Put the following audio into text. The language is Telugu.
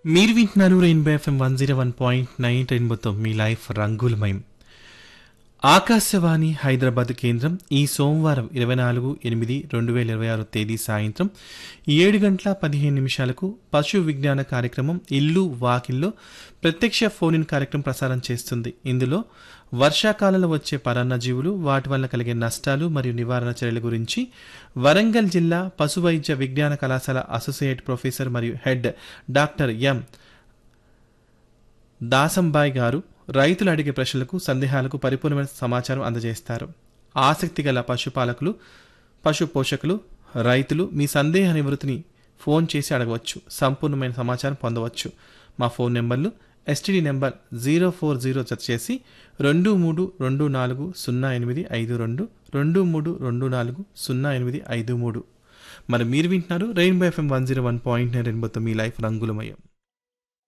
మీరు వింటున్నారు rainbow FM one zero one point nine రెయిన్బోతో మీ లైఫ్ రంగులమయం ఆకాశవాణి హైదరాబాద్ కేంద్రం ఈ సోమవారం ఇరవై నాలుగు ఎనిమిది రెండు వేల ఇరవై ఆరు తేదీ సాయంత్రం ఏడు గంటల పదిహేను నిమిషాలకు పశు విజ్ఞాన కార్యక్రమం ఇల్లు వాకిల్లో ప్రత్యక్ష ఫోన్ ఇన్ కార్యక్రమం ప్రసారం చేస్తుంది ఇందులో వర్షాకాలంలో వచ్చే పరాన్నజీవులు వాటి వల్ల కలిగే నష్టాలు మరియు నివారణ చర్యల గురించి వరంగల్ జిల్లా పశు వైద్య విజ్ఞాన కళాశాల అసోసియేట్ ప్రొఫెసర్ మరియు హెడ్ డాక్టర్ ఎం దాసంబాయ్ గారు రైతులు అడిగే ప్రశ్నలకు సందేహాలకు పరిపూర్ణమైన సమాచారం అందజేస్తారు ఆసక్తి గల పశుపాలకులు పశు పోషకులు రైతులు మీ సందేహ నివృత్తిని ఫోన్ చేసి అడగవచ్చు సంపూర్ణమైన సమాచారం పొందవచ్చు మా ఫోన్ నెంబర్లు S T D number zero four zero జత చేసి రెండు మూడు రెండు నాలుగు సున్నా ఎనిమిది ఐదు రెండు రెండు మూడు రెండు నాలుగు సున్నా ఎనిమిది ఐదు మూడు మరి మీరు వింటున్నారు rainbow FM one zero one point nine రెయిన్బోతో మీ లైఫ్ రంగులమయం